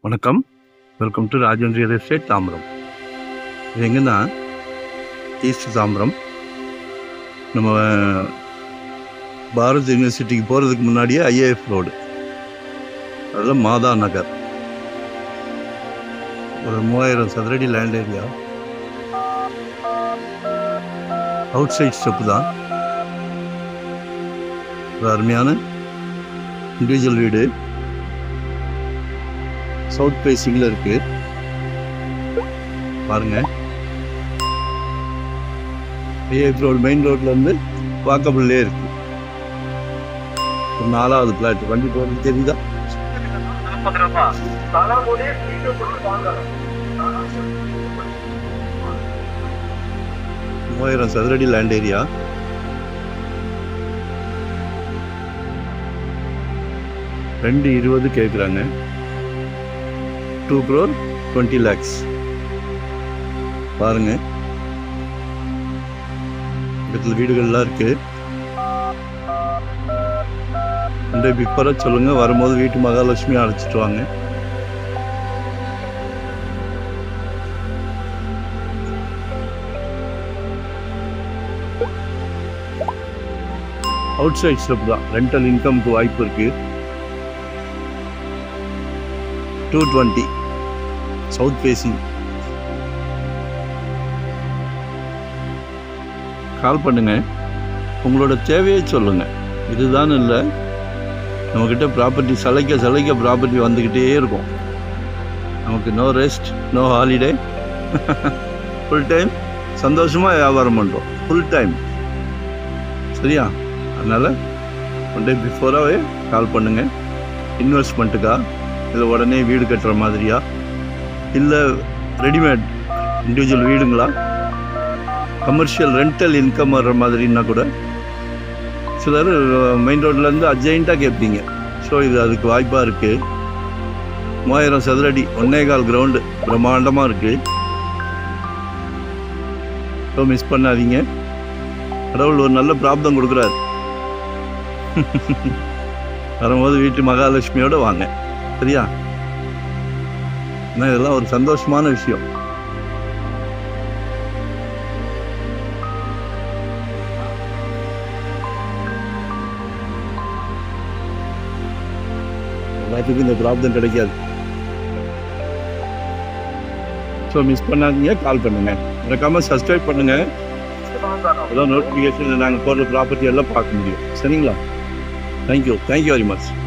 வணக்கம் welcome to Rajan real estate Tambaram இது எங்கன்னா ஈஸ்ட் தாம்பரம் நம்ம பாரத் யூனிவர்சிட்டிக்கு போகிறதுக்கு முன்னாடியே ஐஏஎஃப் ரோடு அதில் மாதா நகர் ஒரு மூவாயிரம் சதுரடி land area outside step தான் ஒரு அருமையான இண்டிவிஜுவல் வீடு சவுத் ஃபேஸிங்கில் இருக்கு பாருங்க ஏஎஃப் ரோடு மெயின் ரோட்ல இருந்து வாக்கபிள்லே இருக்கு ஒரு நாலாவது பிளாட் வண்டி போகிறது தெரியுதா மூவாயிரம் சதுரடி லேண்ட் ஏரியா ரெண்டு இருபது கேட்குறாங்க டூ க்ரோர் டுவெண்ட்டி லேக்ஸ் பாருங்க இடத்துல வீடுகள்லாம் இருக்கு இந்த பிப்பரை சொல்லுங்க வரும்போது வீட்டு மகாலட்சுமி அழைச்சிட்டு வாங்க அவுட் சைட் ஸ்டெப் தான் ரெண்டல் இன்கம்க்கு வாய்ப்பு இருக்கு two twenty south facing call பண்ணுங்க உங்களோட தேவையை சொல்லுங்க இதுதான் இல்லை நம்மக்கிட்ட ப்ராப்பர்ட்டி சலைக்க சலைக்க ப்ராப்பர்ட்டி வந்துக்கிட்டே இருக்கும் நமக்கு no rest no holiday full time சந்தோஷமாக வியாபாரம் பண்ணுறோம் ஃபுல் டைம் சரியா அதனால் ஒன் டே பிஃபோராகவே கால் பண்ணுங்கள் இன்வெஸ்ட்மெண்ட்டுக்கா இல்லை உடனே வீடு கட்டுற மாதிரியா இல்லை ரெடிமேட் இண்டிவிஜுவல் வீடுங்களா கமர்ஷியல் ரெண்டல் இன்கம் வர்ற மாதிரின்னா கூட சிலர் மெயின் ரோட்லேருந்து அர்ஜென்ட்டாக கேட்பீங்க ஸோ இது அதுக்கு வாய்ப்பாக இருக்குது மூவாயிரம் சதுரடி ஒன்னே கால் கிரவுண்டு பிரம்மாண்டமாக இருக்குது ஸோ மிஸ் பண்ணாதீங்க கடவுள் ஒரு நல்ல பிராப்தம் கொடுக்குறாரு வரும்போது வீட்டு மகாலட்சுமியோட வாங்க சரியா ஏன்னா இதெல்லாம் ஒரு சந்தோஷமான விஷயம் எல்லாத்துக்கும் இந்த பிராப்தம் கிடைக்காது ஸோ மிஸ் பண்ணாதீங்க கால் பண்ணுங்க மறக்காம சப்ஸ்கிரைப் பண்ணுங்க அதான் நோட்டிஃபிகேஷன் நாங்கள் போடுற ப்ராப்பர்ட்டி எல்லாம் பார்க்க முடியும் சரிங்களா தேங்க்யூ தேங்க்யூ வெரி மச்